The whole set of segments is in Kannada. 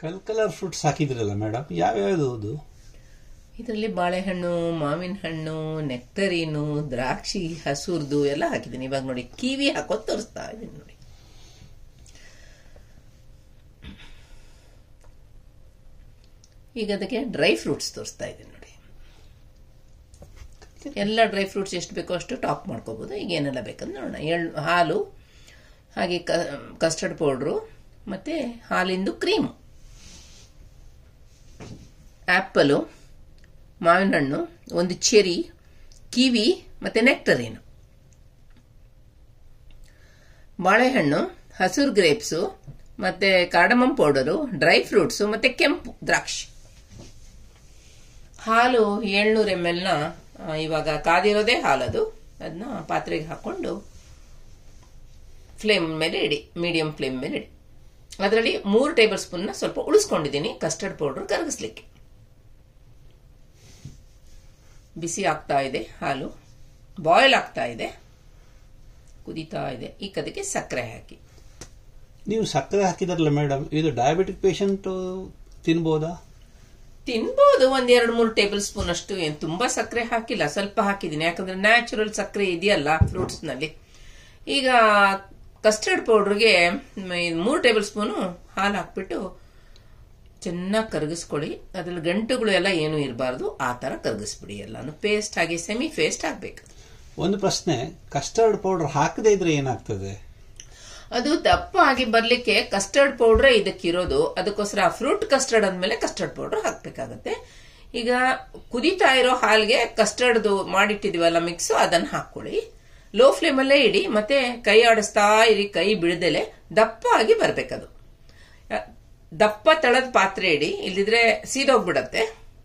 ಕಲ್ ಕಲರ್ ಫ್ರೂಟ್ಸ್ ಹಾಕಿದ್ರಲ್ಲ ಮೇಡಮ್ ಯಾವ್ಯಾವುದು ಅದು ಇದರಲ್ಲಿ ಬಾಳೆಹಣ್ಣು ಮಾವಿನ ಹಣ್ಣು ನೆಕ್ಟರಿನು ದ್ರಾಕ್ಷಿ ಹಸೂರ್ದು ಎಲ್ಲ ಹಾಕಿದ್ದೀನಿ ಇವಾಗ ನೋಡಿ ಕಿವಿ ಹಾಕೋದು ತೋರಿಸ್ತಾ ಇದ್ದೀನಿ ನೋಡಿ ಈಗ ಅದಕ್ಕೆ ಡ್ರೈ ಫ್ರೂಟ್ಸ್ ತೋರಿಸ್ತಾ ಇದ್ದೀನಿ ನೋಡಿ ಎಲ್ಲ ಡ್ರೈ ಫ್ರೂಟ್ಸ್ ಎಷ್ಟು ಬೇಕೋ ಅಷ್ಟು ಟಾಪ್ ಮಾಡ್ಕೋಬಹುದು ಈಗ ಏನೆಲ್ಲ ಬೇಕಂದ್ರೆ ನೋಡೋಣ ಎಳ್ ಹಾಲು ಹಾಗೆ ಕಸ್ಟರ್ಡ್ ಪೌಡ್ರು ಮತ್ತೆ ಹಾಲಿಂದು ಕ್ರೀಮು ಆ್ಯಪಲು ಮಾವಿನ ಹಣ್ಣು ಒಂದು ಚೆರಿ ಕಿವಿ ಮತ್ತೆ ನೆಕ್ಟರಿನ್ ಬಾಳೆಹಣ್ಣು ಹಸಿರು ಗ್ರೇಪ್ಸು ಮತ್ತೆ ಕಾರ್ಡಮಮ್ ಪೌಡರು ಡ್ರೈ ಫ್ರೂಟ್ಸು ಮತ್ತೆ ಕೆಂಪು ದ್ರಾಕ್ಷಿ ಹಾಲು ಏಳ್ನೂರ ಎಮ್ ಎಲ್ನ ಇವಾಗ ಕಾದಿರೋದೇ ಹಾಲದು ಅದನ್ನ ಪಾತ್ರೆಗೆ ಹಾಕೊಂಡು ಫ್ಲೇಮ್ ಮೇಲೆ ಇಡಿ ಮೀಡಿಯಂ ಫ್ಲೇಮ್ ಮೇಲೆ ಇಡಿ ಅದರಲ್ಲಿ ಮೂರು ಟೇಬಲ್ ಸ್ಪೂನ್ನ ಸ್ವಲ್ಪ ಉಳಿಸ್ಕೊಂಡಿದ್ದೀನಿ ಕಸ್ಟರ್ಡ್ ಪೌಡರ್ ಕರಗಿಸ್ಲಿಕ್ಕೆ ಬಿಸಿ ಆಗ್ತಾ ಇದೆ ಹಾಲು ಬಾಯ್ಲ್ ಆಗ್ತಾ ಇದೆ ಕುದೀತಾ ಇದೆ ಈಗ ಅದಕ್ಕೆ ಸಕ್ಕರೆ ಹಾಕಿ ನೀವು ಸಕ್ಕರೆ ಹಾಕಿದ್ರಲ್ಲ ಮೇಡಮ್ ಇದು ಡಯಾಬಿಟಿಕ್ ಪೇಷಂಟ್ ತಿನ್ಬೋದಾ ತಿನ್ಬೋದು ಒಂದ್ ಎರಡು ಮೂರು ಟೇಬಲ್ ಸ್ಪೂನ್ ಅಷ್ಟು ಏನ್ ತುಂಬಾ ಸಕ್ಕರೆ ಹಾಕಿಲ್ಲ ಸ್ವಲ್ಪ ಹಾಕಿದ್ದೀನಿ ಯಾಕಂದ್ರೆ ನ್ಯಾಚುರಲ್ ಸಕ್ಕರೆ ಇದೆಯಲ್ಲ ಫ್ರೂಟ್ಸ್ ನಲ್ಲಿ ಈಗ ಕಸ್ಟರ್ಡ್ ಪೌಡರ್ಗೆ ಮೂರು ಟೇಬಲ್ ಸ್ಪೂನು ಹಾಲು ಹಾಕ್ಬಿಟ್ಟು ಚೆನ್ನಾಗಿ ಕರಗಿಸ್ಕೊಳ್ಳಿ ಅದ್ರಲ್ಲಿ ಗಂಟುಗಳು ಎಲ್ಲ ಏನು ಇರಬಾರ್ದು ಆ ತರ ಕರಗಿಸ್ಬಿಡಿ ಎಲ್ಲಾನು ಪೇಸ್ಟ್ ಆಗಿ ಸೆಮಿ ಪೇಸ್ಟ್ ಆಗ್ಬೇಕು ಒಂದು ಪ್ರಶ್ನೆ ಕಸ್ಟರ್ಡ್ ಪೌಡರ್ ಹಾಕದೇ ಇದ್ರೆ ಏನಾಗ್ತದೆ ಅದು ದಪ್ಪ ಆಗಿ ಬರ್ಲಿಕ್ಕೆ ಕಸ್ಟರ್ಡ್ ಪೌಡ್ರೇ ಇದಕ್ಕಿರೋದು ಅದಕ್ಕೋಸ್ಕರ ಫ್ರೂಟ್ ಕಸ್ಟರ್ಡ್ ಅಂದ್ಮೇಲೆ ಕಸ್ಟರ್ಡ್ ಪೌಡರ್ ಹಾಕ್ಬೇಕಾಗತ್ತೆ ಈಗ ಕುದೀತಾ ಇರೋ ಹಾಲ್ಗೆ ಕಸ್ಟರ್ಡ್ದು ಮಾಡಿಟ್ಟಿದೀವಲ್ಲ ಮಿಕ್ಸ್ ಅದನ್ನ ಹಾಕೊಳ್ಳಿ ಲೋ ಫ್ಲೇಮ್ ಅಲ್ಲೇ ಇಡಿ ಮತ್ತೆ ಕೈ ಆಡಿಸ್ತಾ ಇರಿ ಕೈ ಬಿಡದೆಲೆ ದಪ್ಪ ಆಗಿ ಬರ್ಬೇಕದು ದಪ್ಪ ತಳದ ಪಾತ್ರೆ ಇಡಿ ಇಲ್ಲಿದ್ರೆ ಸೀದೋಗ್ಬಿಡತ್ತೆ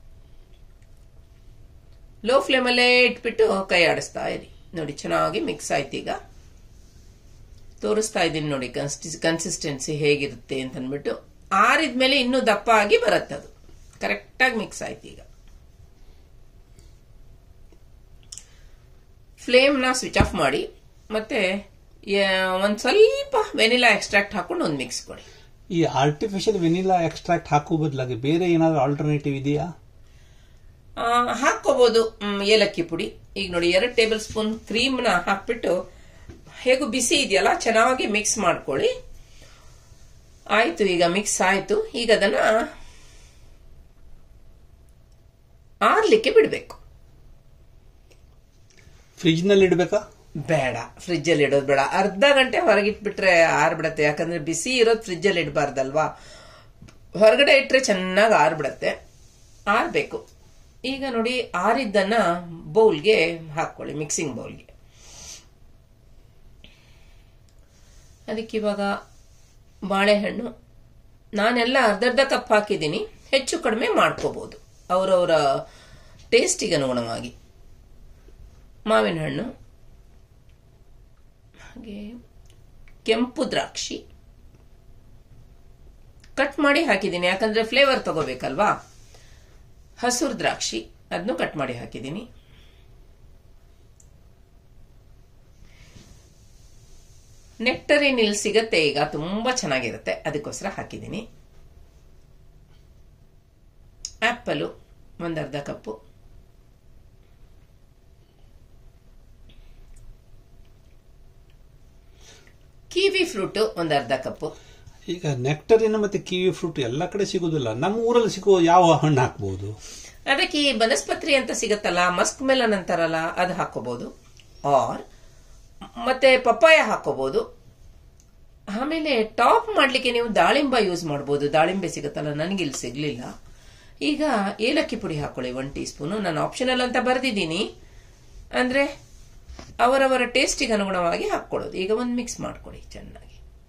ಲೋ ಫ್ಲೇಮ್ ಅಲ್ಲೇ ಇಟ್ಬಿಟ್ಟು ಕೈ ಆಡಿಸ್ತಾ ಇರಿ ನೋಡಿ ಚೆನ್ನಾಗಿ ಮಿಕ್ಸ್ ಆಯ್ತು ಈಗ ತೋರಿಸ್ತಾ ಇದ್ದೀನಿ ನೋಡಿ ಕನ್ಸಿಸ್ಟೆನ್ಸಿ ಹೇಗಿರುತ್ತೆ ಅಂತ ಅಂದ್ಬಿಟ್ಟು ಆರಿದ್ಮೇಲೆ ಇನ್ನೂ ದಪ್ಪ ಆಗಿ ಬರುತ್ತೆ ಅದು ಕರೆಕ್ಟಾಗಿ ಮಿಕ್ಸ್ ಆಯ್ತು ಈಗ ಫ್ಲೇಮ್ನ ಸ್ವಿಚ್ ಆಫ್ ಮಾಡಿ ಮತ್ತೆ ಒಂದು ಸ್ವಲ್ಪ ವೆನಿಲಾ ಎಕ್ಸ್ಟ್ರಾಕ್ಟ್ ಹಾಕೊಂಡು ಒಂದು ಮಿಕ್ಸ್ ಕೊಡಿ ಈ ಆರ್ಟಿಫಿಷಿಯಲ್ ವೆನಿಲಾ ಎಕ್ಸ್ಟ್ರಾಕ್ಟ್ ಹಾಕೋ ಬದಲಾಗಿ ಬೇರೆ ಏನಾದ್ರು ಆಲ್ಟರ್ನೇಟಿವ್ ಇದೆಯಾ ಹಾಕೋಬಹುದು ಏಲಕ್ಕಿ ಪುಡಿ ಈಗ ನೋಡಿ ಎರಡು ಟೇಬಲ್ ಸ್ಪೂನ್ ಕ್ರೀಮ್ನ ಹಾಕ್ಬಿಟ್ಟು ಹೇಗೂ ಬಿಸಿ ಇದೆಯಲ್ಲ ಚೆನ್ನಾಗಿ ಮಿಕ್ಸ್ ಮಾಡ್ಕೊಳ್ಳಿ ಆಯ್ತು ಈಗ ಮಿಕ್ಸ್ ಆಯ್ತು ಈಗ ಅದನ್ನ ಆರ್ಲಿಕ್ಕೆ ಬಿಡಬೇಕು ಫ್ರಿಜ್ ನಲ್ಲಿ ಇಡಬೇಕಾ ಬೇಡ ಫ್ರಿಜ್ ಅಲ್ಲಿ ಇಡೋದು ಬೇಡ ಅರ್ಧ ಗಂಟೆ ಹೊರಗಿಟ್ಬಿಟ್ರೆ ಆರ್ಬಿಡತ್ತೆ ಯಾಕಂದ್ರೆ ಬಿಸಿ ಇರೋದು ಫ್ರಿಜ್ ಅಲ್ಲಿ ಇಡಬಾರ್ದಲ್ವಾ ಹೊರಗಡೆ ಇಟ್ರೆ ಚೆನ್ನಾಗಿ ಆರ್ಬಿಡತ್ತೆ ಆರ್ಬೇಕು ಈಗ ನೋಡಿ ಆರಿದ್ದನ್ನ ಬೌಲ್ಗೆ ಹಾಕೊಳ್ಳಿ ಮಿಕ್ಸಿಂಗ್ ಬೌಲ್ಗೆ ಅದಕ್ಕೆ ಇವಾಗ ಬಾಳೆಹಣ್ಣು ನಾನೆಲ್ಲ ಅರ್ಧರ್ಧ ಕಪ್ ಹಾಕಿದ್ದೀನಿ ಹೆಚ್ಚು ಕಡಿಮೆ ಮಾಡ್ಕೋಬಹುದು ಅವರವರ ಟೇಸ್ಟಿಗೆ ಅನುಗುಣವಾಗಿ ಮಾವಿನ ಹಣ್ಣು ಹಾಗೆ ಕೆಂಪು ದ್ರಾಕ್ಷಿ ಕಟ್ ಮಾಡಿ ಹಾಕಿದ್ದೀನಿ ಯಾಕಂದ್ರೆ ಫ್ಲೇವರ್ ತಗೋಬೇಕಲ್ವಾ ಹಸುರು ದ್ರಾಕ್ಷಿ ಅದನ್ನು ಕಟ್ ಮಾಡಿ ಹಾಕಿದ್ದೀನಿ ನೆಕ್ಟರಿನ್ ಇಲ್ಲಿ ಸಿಗತ್ತೆ ಈಗ ತುಂಬಾ ಚೆನ್ನಾಗಿರುತ್ತೆ ಅದಕ್ಕೋಸ್ಕರ ಹಾಕಿದ್ದೀನಿ ಆಪಲು ಒಂದು ಅರ್ಧ ಕಪ್ಪು ಕಿವಿ ಫ್ರೂಟ್ ಒಂದು ಅರ್ಧ ಕಪ್ಪು ಈಗ ನೆಕ್ಟರಿನ ಮತ್ತೆ ಕಿವಿ ಫ್ರೂಟ್ ಎಲ್ಲ ಕಡೆ ಸಿಗುದಿಲ್ಲ ನಮ್ಮ ಊರಲ್ಲಿ ಸಿಗುವ ಯಾವ ಹಣ್ಣು ಹಾಕಬಹುದು ಅದಕ್ಕೆ ಈ ಬನಸ್ಪತ್ರಿ ಅಂತ ಸಿಗತ್ತಲ್ಲ ಮಸ್ಕ್ ಮೆಲನ್ ಅಂತಾರಲ್ಲ ಅದು ಹಾಕೋಬಹುದು ಆರ್ ಮತ್ತೆ ಪಪ್ಪಾಯ ಹಾಕೋಬಹುದು ಆಮೇಲೆ ಟಾಪ್ ಮಾಡ್ಲಿಕ್ಕೆ ನೀವು ದಾಳಿಂಬ ಯೂಸ್ ಮಾಡಬಹುದು ದಾಳಿಂಬೆ ಸಿಗತ್ತಲ್ಲ ನನಗೆ ಇಲ್ಲಿ ಸಿಗ್ಲಿಲ್ಲ ಈಗ ಏಲಕ್ಕಿ ಪುಡಿ ಹಾಕೊಳ್ಳಿ ಒನ್ ಟೀ ಸ್ಪೂನು ನಾನು ಆಪ್ಷನಲ್ ಅಂತ ಬರೆದಿದ್ದೀನಿ ಅಂದ್ರೆ ಅವರವರ ಟೇಸ್ಟಿಗೆ ಅನುಗುಣವಾಗಿ ಹಾಕೊಳ್ಳೋದು ಈಗ ಒಂದು ಮಿಕ್ಸ್ ಮಾಡ್ಕೊಳ್ಳಿ ಚೆನ್ನಾಗಿ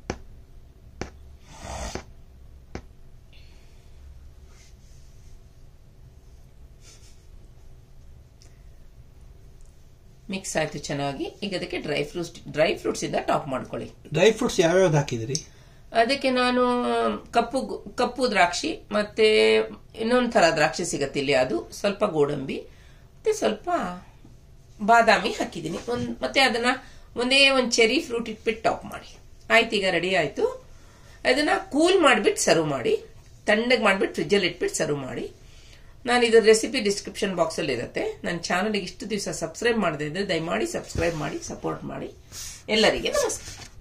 ಮಿಕ್ಸ್ ಆಯ್ತು ಚೆನ್ನಾಗಿ ಈಗ ಅದಕ್ಕೆ ಡ್ರೈ ಫ್ರೂಟ್ಸ್ ಡ್ರೈ ಫ್ರೂಟ್ಸ್ ಇಂದ ಟಾಪ್ ಮಾಡ್ಕೊಳ್ಳಿ ಡ್ರೈ ಫ್ರೂಟ್ಸ್ ಯಾವ್ಯಾವ್ದು ಹಾಕಿದ್ರಿ ಅದಕ್ಕೆ ನಾನು ಕಪ್ಪು ಕಪ್ಪು ದ್ರಾಕ್ಷಿ ಮತ್ತೆ ಇನ್ನೊಂದು ತರ ದ್ರಾಕ್ಷಿ ಸಿಗತ್ತೆ ಇಲ್ಲಿ ಅದು ಸ್ವಲ್ಪ ಗೋಡಂಬಿ ಮತ್ತೆ ಸ್ವಲ್ಪ ಬಾದಾಮಿ ಹಾಕಿದ್ದೀನಿ ಒಂದ್ ಮತ್ತೆ ಅದನ್ನ ಒಂದೇ ಒಂದು ಚೆರಿ ಫ್ರೂಟ್ ಇಟ್ಬಿಟ್ಟು ಟಾಪ್ ಮಾಡಿ ಆಯ್ತು ಈಗ ರೆಡಿ ಆಯ್ತು ಅದನ್ನ ಕೂಲ್ ಮಾಡಿಬಿಟ್ಟು ಸರ್ವ್ ಮಾಡಿ ತಣ್ಣಗೆ ಮಾಡಿಬಿಟ್ಟು ಫ್ರಿಜ್ಜಲ್ಲಿ ಇಟ್ಬಿಟ್ಟು ಸರ್ವ್ ಮಾಡಿ ನಾನು ಇದರ ರೆಸಿಪಿ ಡಿಸ್ಕ್ರಿಪ್ಷನ್ ಬಾಕ್ಸಲ್ಲಿ ಇರುತ್ತೆ ನನ್ನ ಚಾನಲ್ಗೆ ಇಷ್ಟು ದಿವಸ ಸಬ್ಸ್ಕ್ರೈಬ್ ಮಾಡದೇ ಇದ್ರೆ ದಯಮಾಡಿ ಸಬ್ಸ್ಕ್ರೈಬ್ ಮಾಡಿ ಸಪೋರ್ಟ್ ಮಾಡಿ ಎಲ್ಲರಿಗೆ ನಮಸ್ಕಾರ